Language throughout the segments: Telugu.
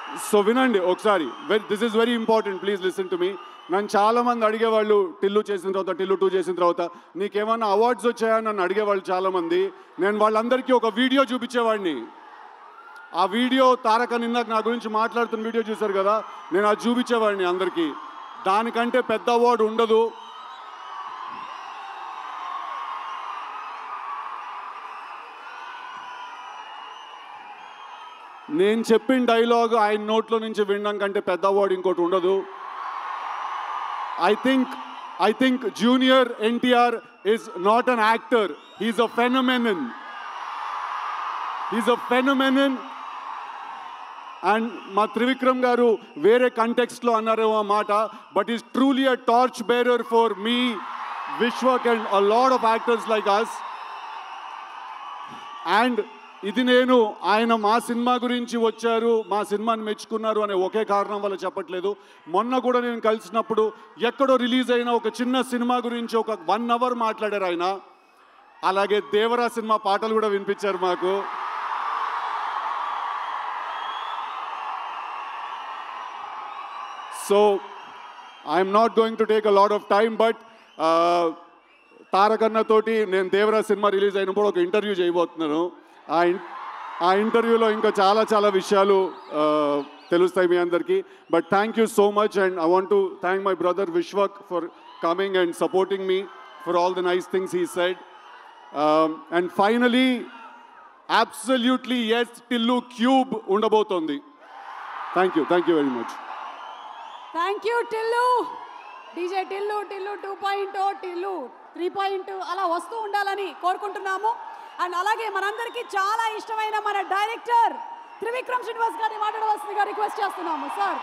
సో వినండి ఒకసారి this is very important please listen to మీ నన్ను చాలా మంది అడిగేవాళ్ళు టిల్లు చేసిన తర్వాత టిల్లు టూ చేసిన తర్వాత నీకేమన్నా అవార్డ్స్ వచ్చాయా నన్ను అడిగేవాళ్ళు చాలా మంది నేను వాళ్ళందరికీ ఒక వీడియో చూపించేవాడిని ఆ వీడియో తారక నిందాక నా గురించి మాట్లాడుతున్న వీడియో చూశారు కదా నేను అది చూపించేవాడిని అందరికీ దానికంటే పెద్ద అవార్డు ఉండదు నేను చెప్పిన డైలాగ్ ఆయన నోట్లో నుంచి వినడం కంటే పెద్ద అవార్డు ఇంకోటి ఉండదు I think I think junior NTR is not an actor he's a phenomenon he's a phenomenon and మా త్రివిక్రమ్ గారు వేరే కంటెక్స్ట్లో అన్నారేమో ఆ మాట but is truly a torch bearer for me Vishwak and a lad of actors like us and ఇది నేను ఆయన మా సినిమా గురించి వచ్చారు మా సినిమాని మెచ్చుకున్నారు అనే ఒకే కారణం వల్ల చెప్పట్లేదు మొన్న కూడా నేను కలిసినప్పుడు ఎక్కడో రిలీజ్ అయిన ఒక చిన్న సినిమా గురించి ఒక వన్ అవర్ మాట్లాడారు ఆయన అలాగే దేవరా సినిమా పాటలు కూడా వినిపించారు మాకు so I'm not going to take a lot of time but తారకన్న తోటి నేను దేవరా సినిమా రిలీజ్ అయినప్పుడు ఒక ఇంటర్వ్యూ చేయబోతున్నాను ఆ ఇన్ ఆ ఇంటర్వ్యూలో ఇంకా చాలా చాలా విషయాలు ఆ, తెలుస్తాయి మీ అందరికీ but thank you so much and I want to thank my brother Vishwak for coming and supporting me for all the nice things he said and finally absolutely yes Tillu cube ఉండబోతోంది thank you thank you very much thank you Tillu DJ Tillu Tillu two point Tillu three point అలా వస్తూ ఉండాలని కోరుకుంటున్నాము అండ్ అలాగే మనందరికీ చాలా ఇష్టమైన మన డైరెక్టర్ త్రివిక్రమ్ శ్రీనివాస్ గారిని మాట్లాడవలసిందిగా రిక్వెస్ట్ చేస్తున్నాము సార్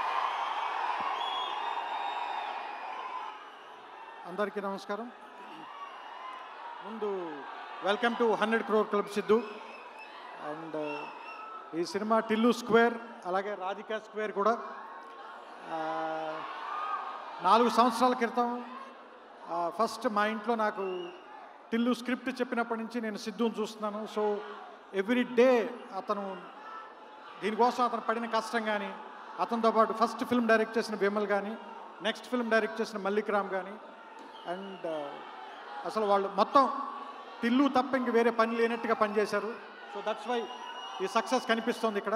అందరికీ నమస్కారం ముందు welcome to hundred crore club Siddhu and ఈ సినిమా టిల్లు స్క్వేర్ అలాగే రాధికా స్క్వేర్ కూడా ఆ, నాలుగు సంవత్సరాల క్రితం ఫస్ట్ మా ఇంట్లో నాకు టిల్లు స్క్రిప్ట్ చెప్పినప్పటి నుంచి నేను సిద్ధుని చూస్తున్నాను సో ఎవ్రీ డే అతను దీనికోసం అతను పడిన కష్టం కానీ అతనితో పాటు ఫస్ట్ ఫిల్మ్ డైరెక్ట్ చేసిన విమల్ కానీ నెక్స్ట్ ఫిల్మ్ డైరెక్ట్ చేసిన మల్లిక్ రామ్ కానీ అండ్ అసలు వాళ్ళు మొత్తం తిల్లు తప్ప ఇంక వేరే పని లేనట్టుగా పనిచేశారు సో దట్స్ వై ఈ సక్సెస్ కనిపిస్తోంది ఇక్కడ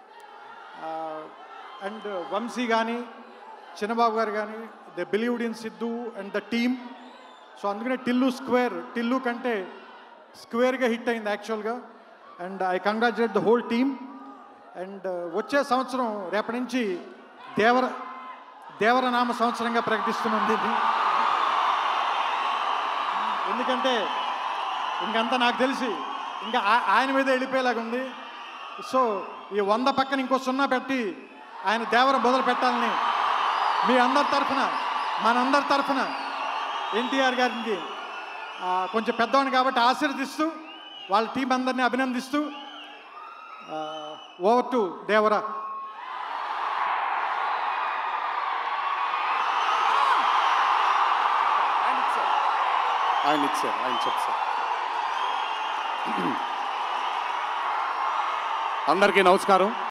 అండ్ వంశీ కానీ చిన్నబాబు గారు కానీ the believed in Siddhu and the team so అందుకనే టిల్లు స్క్వేర్ టిల్లు కంటే స్క్వేర్గా హిట్ అయింది యాక్చువల్గా and I congratulate the whole team and వచ్చే సంవత్సరం రేపటి నుంచి దేవర దేవరనామ సంవత్సరంగా ప్రకటిస్తున్నాం దీన్ని ఎందుకంటే ఇంకంతా నాకు తెలిసి ఇంకా ఆ- ఆయన మీద వెళ్ళిపోయేలాగా ఉంది సో ఈ వంద పక్కన ఇంకో సున్నా పెట్టి ఆయన దేవర మొదలు పెట్టాలని మీ అందరి తరఫున మనందరి తరఫున ఎన్టీఆర్ గారికి ఆ, కొంచెం పెద్దవాడిని కాబట్టి ఆశీర్వదిస్తూ వాళ్ళ టీం అందరినీ అభినందిస్తూ ఓవర్ టు దేవరా ఆయన ఇచ్చారు ఆయన చెప్తారు అందరికీ నమస్కారం